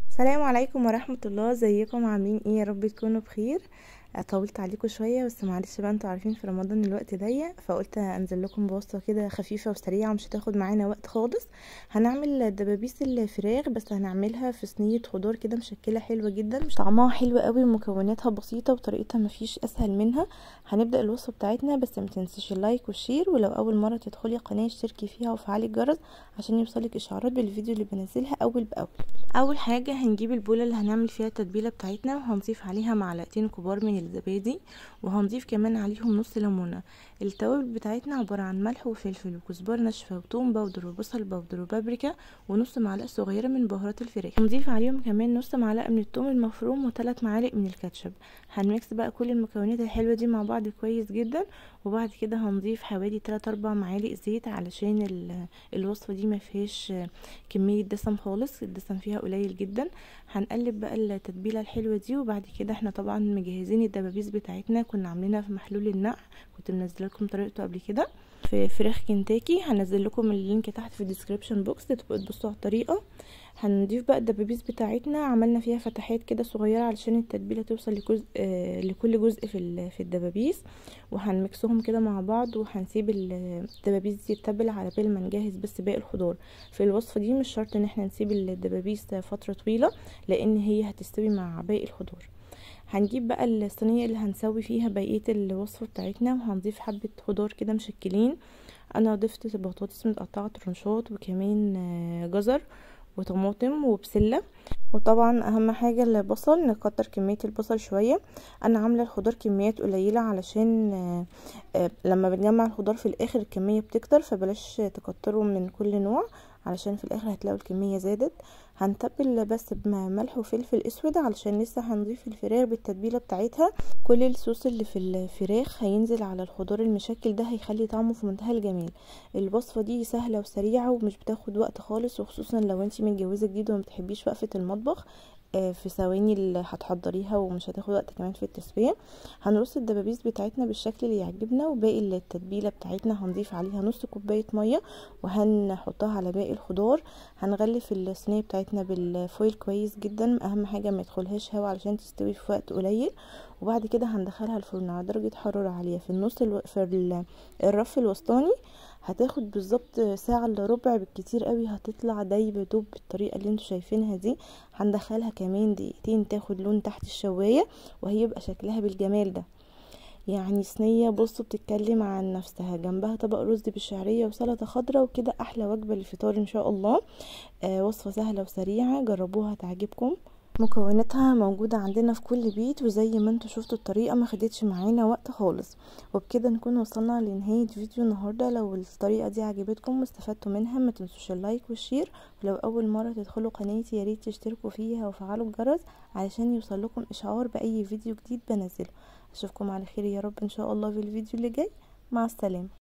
السلام عليكم ورحمة الله ازيكم عاملين ايه يا رب تكونوا بخير طولت عليكم شوية بس معلش بقى انتوا عارفين في رمضان الوقت ضيق فقلت انزل لكم بوصفة كده خفيفة وسريعة مش هتاخد معانا وقت خالص هنعمل دبابيس الفراخ بس هنعملها في صينية خضار كده مشكلة حلوة جدا طعمها حلو قوي ومكوناتها بسيطة وطريقتها مفيش اسهل منها هنبدأ الوصفة بتاعتنا بس ما تنسيش اللايك والشير ولو اول مرة تدخلي قناة اشتركي فيها وفعلي الجرس عشان يوصلك اشعارات بالفيديو اللي بنزلها اول باول اول حاجة هنجيب البولة اللي هنعمل فيها التتبيلة بتاعتنا وهنضيف عليها معلقتين كبار من الزبادي وهنضيف كمان عليهم نص ليمونه التوابل بتاعتنا عباره عن ملح وفلفل وكزبره ناشفه وتوم باودر وبصل باودر وبابريكا ونص معلقه صغيره من بهارات الفراخ هنضيف عليهم كمان نص معلقه من الثوم المفروم وثلاث معالق من الكاتشب هنميكس بقى كل المكونات الحلوه دي مع بعض كويس جدا وبعد كده هنضيف حوالي 3 4 معالق زيت علشان الوصفه دي ما فيهاش كميه دسم خالص الدسم فيها قليل جدا هنقلب بقى التتبيله الحلوه دي وبعد كده احنا طبعا مجهزين الدبابيس بتاعتنا كنا عاملينها في محلول النقع كنت منزله لكم طريقته قبل كده في فراخ كنتاكي هنزل لكم اللينك تحت في الديسكريبشن بوكس تبقوا تبصوا على الطريقه هنضيف بقى الدبابيس بتاعتنا عملنا فيها فتحات كده صغيره علشان التتبيله توصل لجزء آه لكل جزء في في الدبابيس وهنمكسهم كده مع بعض وهنسيب الدبابيس دي تتبل على بال ما نجهز بس باقي الخضار في الوصفه دي مش شرط ان احنا نسيب الدبابيس فتره طويله لان هي هتستوي مع باقي الخضار هنجيب بقى الصينيه اللي هنسوي فيها بقيه الوصفه بتاعتنا وهنضيف حبه خضار كده مشكلين انا ضفت بطاطس متقطعه ترنشات وكمان جزر وطماطم وبسله وطبعا اهم حاجه البصل نكتر كميه البصل شويه انا عامله الخضار كميات قليله علشان لما بنجمع الخضار في الاخر الكميه بتكتر فبلاش تكتروا من كل نوع علشان في الاخر هتلاقوا الكميه زادت هنتبل بس بملح وفلفل اسود علشان لسه هنضيف الفراخ بالتتبيله بتاعتها كل الصوص اللي في الفراخ هينزل على الخضار المشكل ده هيخلي طعمه في منتهى الجمال الوصفه دي سهله وسريعه ومش بتاخد وقت خالص وخصوصا لو انت متجوزه جديد وما بتحبيش وقفه المطبخ في ثواني اللي هتحضريها ومش هتاخد وقت كمان في التسويه هنرص الدبابيس بتاعتنا بالشكل اللي يعجبنا وباقي التتبيله بتاعتنا هنضيف عليها نص كوبايه ميه وهنحطها على باقي الخضار هنغلف الصينيه بتاعتنا بالفويل كويس جدا اهم حاجه ما يدخلهاش هوا علشان تستوي في وقت قليل وبعد كده هندخلها الفرن على درجه حراره عاليه في النص الو... في الرف الوسطاني هتاخد بالظبط ساعة الا ربع بالكتير قوي هتطلع دايبة دوب بالطريقة اللي انتوا شايفينها دي هندخلها كمان دقيقتين تاخد لون تحت الشواية وهيبقى شكلها بالجمال ده يعني صينية بصوا بتتكلم عن نفسها جنبها طبق رز بالشعرية وسلطة خضراء وكده احلى وجبة للفطار ان شاء الله آه وصفة سهلة وسريعة جربوها تعجبكم مكوناتها موجودة عندنا في كل بيت وزي ما انتوا شفتوا الطريقة ما خدتش معانا وقت خالص وبكده نكون وصلنا لنهاية فيديو النهاردة لو الطريقة دي عجبتكم واستفدتوا منها ما تنسوش اللايك والشير ولو اول مرة تدخلوا قناتي ياريت تشتركوا فيها وفعلوا الجرس علشان يوصل لكم اشعار باي فيديو جديد بنزله اشوفكم على خير يا رب ان شاء الله في الفيديو اللي جاي مع السلامة